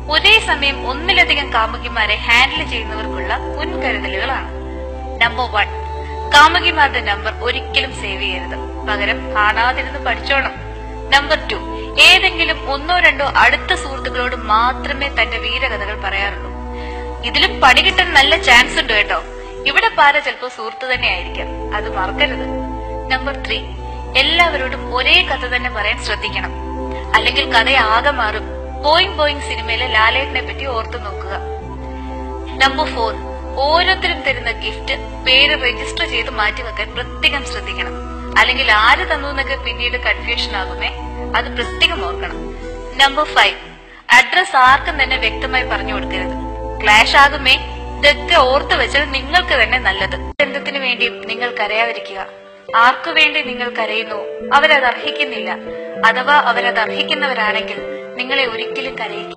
ഒരേ സമയം ഒന്നിലധികം കാമുകിമാരെ ഹാൻഡിൽ ചെയ്യുന്നവർക്കുള്ള മുൻകരുതലുകളാണ് നമ്പർ വൺ കാമുകിമാരുടെ നമ്പർ ഒരിക്കലും സേവ് ചെയ്യരുത് പകരം കാണാതിരുന്ന് പഠിച്ചോണം നമ്പർ ടു ഏതെങ്കിലും ഒന്നോ രണ്ടോ അടുത്ത സുഹൃത്തുക്കളോട് മാത്രമേ തന്റെ വീരകഥകൾ പറയാറുള്ളൂ ഇതിലും പണി കിട്ടാൻ നല്ല ചാൻസ് ഉണ്ട് കേട്ടോ ഇവിടെ പാര ചിലപ്പോ സുഹൃത്ത് തന്നെ ആയിരിക്കാം അത് മറക്കരുത് നമ്പർ ത്രീ എല്ലാവരോടും ഒരേ കഥ തന്നെ പറയാൻ ശ്രദ്ധിക്കണം അല്ലെങ്കിൽ കഥ ആകെ മാറും ബോയിങ് ബോയിങ് സിനിമയിലെ ലാലേട്ടനെ പറ്റി ഓർത്തു നോക്കുക നമ്പർ ഫോർ ഓരോരുത്തരും തരുന്ന ഗിഫ്റ്റ് പേര് രജിസ്റ്റർ ചെയ്ത് മാറ്റിവെക്കാൻ പ്രത്യേകം ശ്രദ്ധിക്കണം അല്ലെങ്കിൽ ആര് തന്നു എന്നൊക്കെ പിന്നീട് കൺഫ്യൂഷൻ ആകുമേ അത് പ്രത്യേകം ഓർക്കണം നമ്പർ ഫൈവ് അഡ്രസ് ആർക്കും തന്നെ വ്യക്തമായി പറഞ്ഞു കൊടുക്കരുത് ക്ലാഷ് ആകുമേ ഇതൊക്കെ ഓർത്തു വെച്ചാൽ നിങ്ങൾക്ക് തന്നെ നല്ലത് ബന്ധത്തിന് വേണ്ടിയും നിങ്ങൾ കരയാതിരിക്കുക ആർക്കു വേണ്ടി നിങ്ങൾ കരയുന്നു അവരത് അർഹിക്കുന്നില്ല അഥവാ അവരത് അർഹിക്കുന്നവരാണെങ്കിൽ നിങ്ങളെ ഒരിക്കലും കരയിക്കും